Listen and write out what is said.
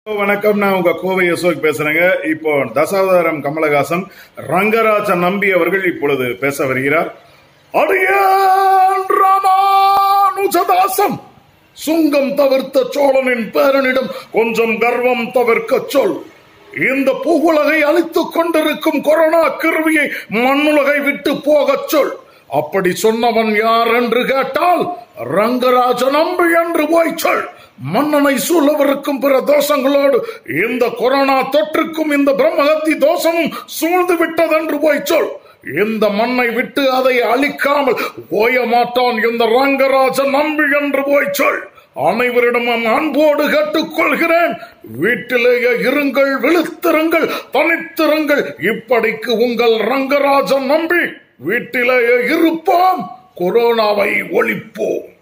வணக்கம் நான் உங்க கோவை அசோக் பேசுறேங்க இப்போ தசாவதாரம் கமலஹாசன் ரங்கராஜ நம்பி அவர்கள் இப்பொழுது பேச வருகிறார் அடியேன் ராமானுஜதாசம் சுங்கம் தவிர்த்த சோழனின் பேரனிடம் கொஞ்சம் கர்வம் தவிர்க்க சொல் இந்த பூவுலகை அழித்துக் கொண்டிருக்கும் கொரோனா கிருவியை மண்ணுலகை விட்டு போகச் சொல் அப்படி சொன்னவன் யார் என்று கேட்டால் ரங்கராஜ நம்பி என்று போய் சொல் மன்னனை சூழவிருக்கும் பிற தோஷங்களோடு இந்த கொரோனா தொற்றுக்கும் இந்த பிரம்மகத்தி தோஷமும் சூழ்ந்து விட்டதென்று போய் சொல் இந்த மண்ணை விட்டு அதை அழிக்காமல் ஓய மாட்டான் இந்த ரங்கராஜ நம்பி என்று போய் சொல் அனைவரிடமும் அன்போடு கேட்டுக்கொள்கிறேன் வீட்டிலேயே இருங்கள் விழுத்திருங்கள் தனித்திருங்கள் இப்படிக்கு உங்கள் ரங்கராஜன் நம்பி வீட்டிலேயே இருப்போம் கொரோனாவை ஒழிப்போம்